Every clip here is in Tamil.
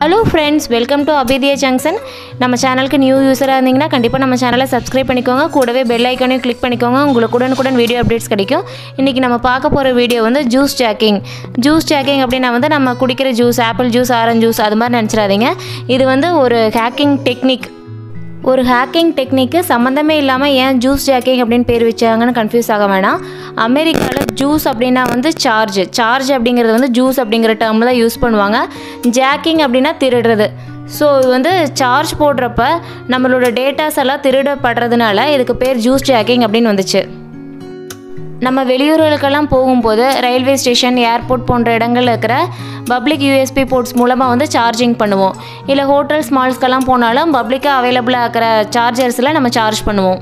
hello friends welcome to Abithiya junction நம்ம சேனலுக்கு நியூ யூஸராக இருந்தீங்கன்னா கண்டிப்பாக நம்ம சேனலை சப்ஸ்கிரைப் பண்ணிக்கோங்க கூடவே பெல் ஐக்கானையும் கிளிக் பண்ணிக்கோங்க உங்களுக்கு உடனுக்குடன் வீடியோ அப்டேட்ஸ் கிடைக்கும் இன்றைக்கி நம்ம பார்க்க போகிற வீடியோ வந்து ஜூஸ் ஜாக்கிங் ஜூஸ் ஜாக்கிங் அப்படின்னா வந்து நம்ம குடிக்கிற juice apple juice orange juice அது மாதிரி நினச்சிடாதீங்க இது வந்து ஒரு ஹேக்கிங் டெக்னிக் ஒரு ஹேக்கிங் டெக்னிக்கு சம்மந்தமே இல்லாமல் ஏன் ஜூஸ் ஜாக்கிங் அப்படின்னு பேர் வச்சாங்கன்னு கன்ஃபியூஸ் ஆக வேணாம் அமெரிக்காவில் ஜூஸ் அப்படின்னா வந்து சார்ஜ் சார்ஜ் அப்படிங்கிறது வந்து ஜூஸ் அப்படிங்கிற டேர்மில் தான் யூஸ் பண்ணுவாங்க ஜாக்கிங் அப்படின்னா திருடுறது ஸோ இது வந்து சார்ஜ் போடுறப்ப நம்மளோட டேட்டாஸ் எல்லாம் திருடப்படுறதுனால இதுக்கு பேர் ஜூஸ் ஜாக்கிங் அப்படின்னு வந்துச்சு நம்ம வெளியூர்களுக்கெல்லாம் போகும்போது ரயில்வே ஸ்டேஷன் ஏர்போர்ட் போன்ற இடங்கள்ல இருக்கிற பப்ளிக் யூஎஸ்பி போர்ட்ஸ் மூலமாக வந்து சார்ஜிங் பண்ணுவோம் இல்லை ஹோட்டல்ஸ் மால்ஸ்க்கெல்லாம் போனாலும் பப்ளிக்காக அவைலபிளாக இருக்கிற சார்ஜர்ஸில் நம்ம சார்ஜ் பண்ணுவோம்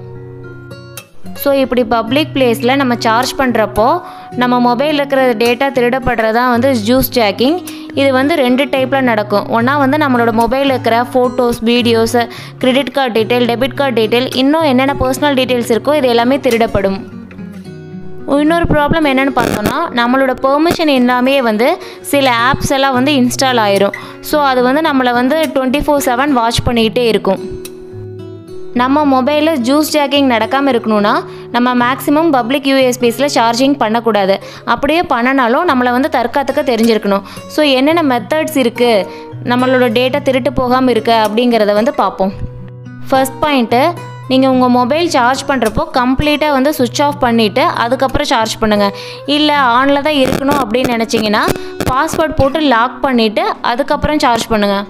ஸோ இப்படி பப்ளிக் பிளேஸில் நம்ம சார்ஜ் பண்ணுறப்போ நம்ம மொபைலில் இருக்கிற டேட்டா திருடப்படுறதா வந்து ஜூஸ் ஜாக்கிங் இது வந்து ரெண்டு டைப்பில் நடக்கும் ஒன்றா வந்து நம்மளோட மொபைலில் இருக்கிற photos videos credit card detail debit card detail இன்னும் என்னென்ன பர்சனல் டீட்டெயில்ஸ் இருக்கோ இது எல்லாமே திருடப்படும் இன்னொரு ப்ராப்ளம் என்னென்னு பார்த்தோன்னா நம்மளோட பெர்மிஷன் எல்லாமே வந்து சில ஆப்ஸ் எல்லாம் வந்து இன்ஸ்டால் ஆயிரும் ஸோ அது வந்து நம்மளை வந்து டுவெண்ட்டி ஃபோர் செவன் வாட்ச் பண்ணிக்கிட்டே இருக்கும் நம்ம மொபைலில் ஜூஸ் ஜாக்கிங் நடக்காமல் இருக்கணும்னா நம்ம மேக்ஸிமம் பப்ளிக் யூஎஸ்பிஸில் சார்ஜிங் பண்ணக்கூடாது அப்படியே பண்ணனாலும் நம்மளை வந்து தற்காத்துக்க தெரிஞ்சிருக்கணும் ஸோ என்னென்ன மெத்தட்ஸ் இருக்குது நம்மளோட டேட்டா திருட்டு போகாமல் இருக்கு அப்படிங்கிறத வந்து பார்ப்போம் ஃபர்ஸ்ட் பாயிண்ட்டு நீங்கள் உங்கள் மொபைல் சார்ஜ் பண்ணுறப்போ கம்ப்ளீட்டாக வந்து சுவிட்ச் ஆஃப் பண்ணிவிட்டு அதுக்கப்புறம் சார்ஜ் பண்ணுங்கள் இல்லை ஆனில் தான் இருக்கணும் அப்படின்னு நினச்சிங்கன்னா பாஸ்வேர்ட் போட்டு லாக் பண்ணிவிட்டு அதுக்கப்புறம் சார்ஜ் பண்ணுங்கள்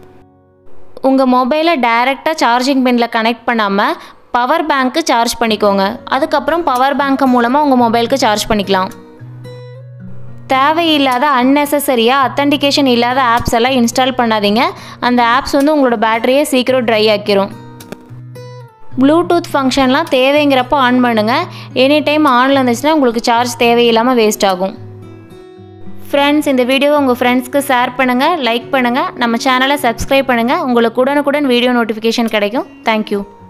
உங்கள் மொபைலை டைரெக்டாக சார்ஜிங் பின்னில் கனெக்ட் பண்ணாமல் பவர் பேங்க்கு சார்ஜ் பண்ணிக்கோங்க அதுக்கப்புறம் பவர் பேங்க்கு மூலமாக உங்கள் மொபைலுக்கு சார்ஜ் பண்ணிக்கலாம் தேவையில்லாத அன்னெசரியாக அத்தன்டிகேஷன் இல்லாத ஆப்ஸ் எல்லாம் இன்ஸ்டால் பண்ணாதீங்க அந்த ஆப்ஸ் வந்து உங்களோட பேட்டரியை சீக்கிரம் ட்ரை ஆக்கிரும் ப்ளூடூத் ஃபங்க்ஷன்லாம் தேவைங்கிறப்போ ஆன் பண்ணுங்கள் எனி டைம் ஆனில் இருந்துச்சுன்னா உங்களுக்கு சார்ஜ் தேவையில்லாமல் வேஸ்ட் ஆகும் ஃப்ரெண்ட்ஸ் இந்த வீடியோவை உங்கள் ஃப்ரெண்ட்ஸ்க்கு ஷேர் பண்ணுங்கள் லைக் பண்ணுங்கள் நம்ம சேனலை சப்ஸ்கிரைப் பண்ணுங்கள் உங்களுக்கு உடனுக்குடன் வீடியோ நோட்டிஃபிகேஷன் கிடைக்கும் தேங்க்யூ